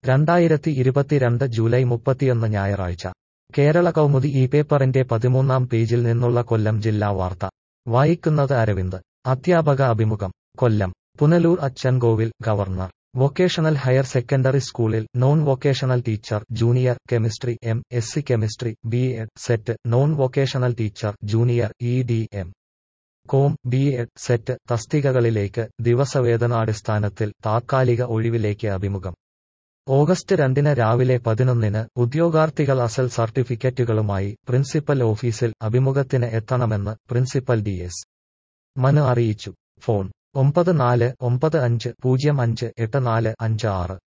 രണ്ടായിരത്തി ഇരുപത്തിരണ്ട് ജൂലൈ മുപ്പത്തിയൊന്ന് ഞായറാഴ്ച കേരള കൗമുദി ഈ പേപ്പറിന്റെ പതിമൂന്നാം പേജിൽ നിന്നുള്ള കൊല്ലം ജില്ലാ വാർത്ത വായിക്കുന്നത് അരവിന്ദ് അധ്യാപക അഭിമുഖം Kollam Punalur Achankovil government vocational higher secondary സ്കൂളിൽ non vocational teacher junior chemistry M S C chemistry B Ed SET non vocational teacher junior E D M com B Ed SET തസ്തികകളിലേക്ക് ദിവസവേതനാടിസ്ഥാനത്തിൽ താത്കാലിക ഒഴിവിലേക്ക് അഭിമുഖം ഓഗസ്റ്റ് രണ്ടിന് രാവിലെ പതിനൊന്നിന് ഉദ്യോഗാർത്ഥികൾ അസൽ സർട്ടിഫിക്കറ്റുകളുമായി പ്രിൻസിപ്പൽ ഓഫീസിൽ അഭിമുഖത്തിന് എത്തണമെന്ന് പ്രിൻസിപ്പൽ ഡി എസ് മനു അറിയിച്ചു ഫോൺ ഒമ്പത് നാല് ഒമ്പത് അഞ്ച് പൂജ്യം അഞ്ച് എട്ട് നാല് അഞ്ച് ആറ്